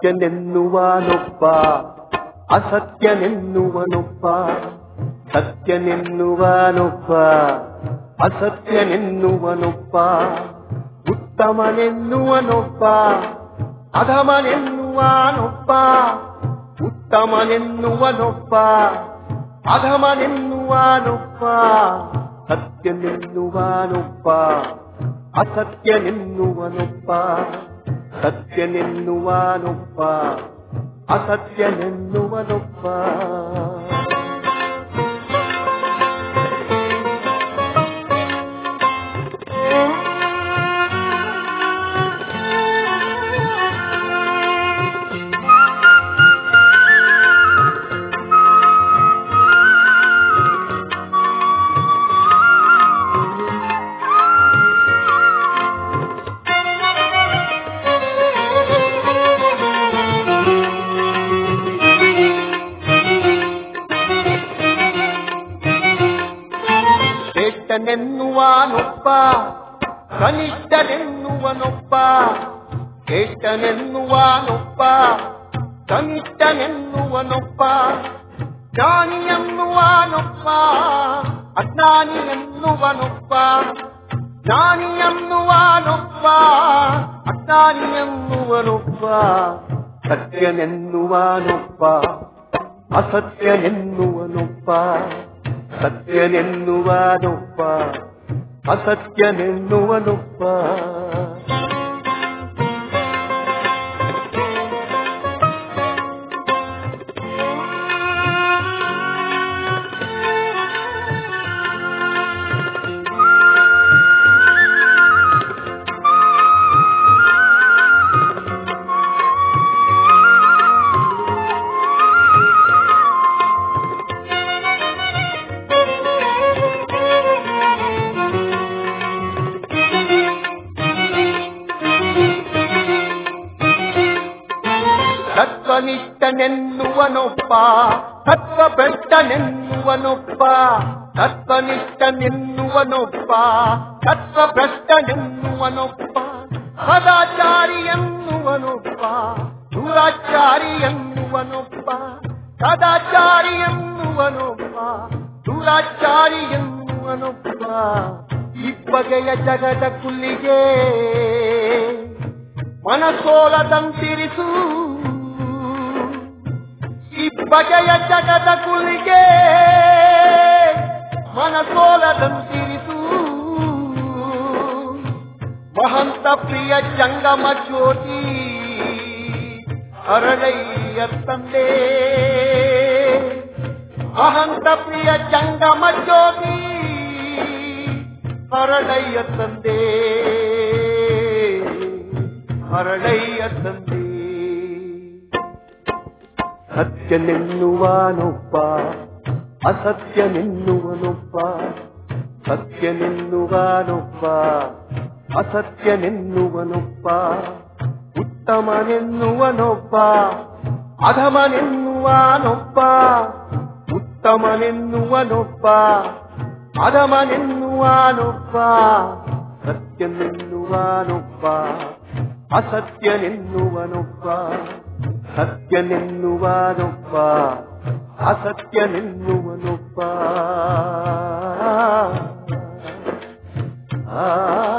ಸತ್ಯನೆನ್ನುವನೊಬ್ಬ ಅಸತ್ಯನೆನ್ನುವನೊಬ್ಬ ಸತ್ಯನೆನ್ನುವನೊಬ್ಬ ಅಸತ್ಯನೆನ್ನುವನೊಬ್ಬ ಉತ್ತಮನೆನ್ನುವನೊಬ್ಬ ಅಧಮನೆನ್ನುವನೊಬ್ಬ ಉತ್ತಮನೆನ್ನುವನೊಬ್ಬ ಅಧಮನೆನ್ನುವನೊಬ್ಬ ಸತ್ಯನೆನ್ನುವನೊಬ್ಬ ಅಸತ್ಯನೆನ್ನುವನೊಬ್ಬ ಸತ್ಯನೆನ್ನುವನೊಬ್ಬ ಅಸತ್ಯನೆನ್ನುವನೊಬ್ಬ ಶ್ರೇಷ್ಠನೆನ್ನುವನೊಬ್ಬ ಕನಿಷ್ಠನೆನ್ನುವನೊಬ್ಬ ಶ್ರೇಷ್ಠನೆನ್ನುವನೊಬ್ಬ ಕನಿಷ್ಠನೆನ್ನುವನೊಬ್ಬ ಜ್ಞಾನಿ ಎನ್ನುವನೊಬ್ಬ ಅಜ್ಞಾನಿ ಎನ್ನುವನೊಬ್ಬ ಜ್ಞಾನಿ ಎನ್ನುವನೊಬ್ಬ ಅಜ್ಞಾನಿ ಎನ್ನುವನೊಬ್ಬ ಸತ್ಯನೆನ್ನುವನೊಬ್ಬ ಅಸತ್ಯನೆನ್ನುವನೊಬ್ಬ ಸತ್ಯನೆನ್ನುವನೊಬ್ಬ ಅಸತ್ಯನೆನ್ನುವನೊಬ್ಬ ತತ್ವನಿಷ್ಠನೆನ್ನುವನೊಬ್ಬ ತತ್ವಭ್ರಷ್ಟನೆನ್ನುವನೊಬ್ಬ ತತ್ವನಿಷ್ಠನೆನ್ನುವನೊಬ್ಬ ತತ್ವಭ್ರಷ್ಟನೆನ್ನುವನೊಬ್ಬ ಸದಾಚಾರಿ ಎನ್ನುವನೊಬ್ಬ ದುರಾಚಾರಿ ಎನ್ನುವನೊಬ್ಬ ಸದಾಚಾರಿ ಎನ್ನುವನೊಬ್ಬ ದುರಾಚಾರಿ ಎನ್ನುವನೊಬ್ಬ ಈ ಬಗೆಯ ಜಗದ ಕುಲ್ಲಿಗೆ ಮನಸೋಲದಂತಿರಿಸು ಈ ಬಗೆಯ ಜಗದ ಕುಲಿಗೆ ಮನಸೋಲದಂತಿರಿಸು ಮಹಂತ ಪ್ರಿಯ ಜಂಗಮ ಜ್ಯೋತಿ ಅರಳಯ್ಯ ತಂದೆ ಮಹಂತ ಪ್ರಿಯ ಜಂಗಮ ಜ್ಯೋತಿ ಹರಳಯ್ಯ ತಂದೆ ಹರಳಯ್ಯ ತಂದೆ ಸತ್ಯನೆನ್ನುವನೊಬ್ಬ ಅಸತ್ಯನೆನ್ನುವನೊಬ್ಬ ಸತ್ಯನೆನ್ನುವನೊಬ್ಬ ಅಸತ್ಯನೆನ್ನುವನೊಬ್ಬ ಉತ್ತಮನೆನ್ನುವನೊಬ್ಬ ಅಧಮನೆನ್ನುವನೊಬ್ಬ ಉತ್ತಮನೆನ್ನುವನೊಬ್ಬ ಅಧಮನೆನ್ನುವನೊಬ್ಬ ಸತ್ಯನೆನ್ನುವನೊಬ್ಬ ಅಸತ್ಯನೆನ್ನುವನೊಬ್ಬ ಸತ್ಯನೆನ್ನುವನೊಬ್ಬ ಅಸತ್ಯನೆನ್ನುವನೊಬ್ಬ ಆ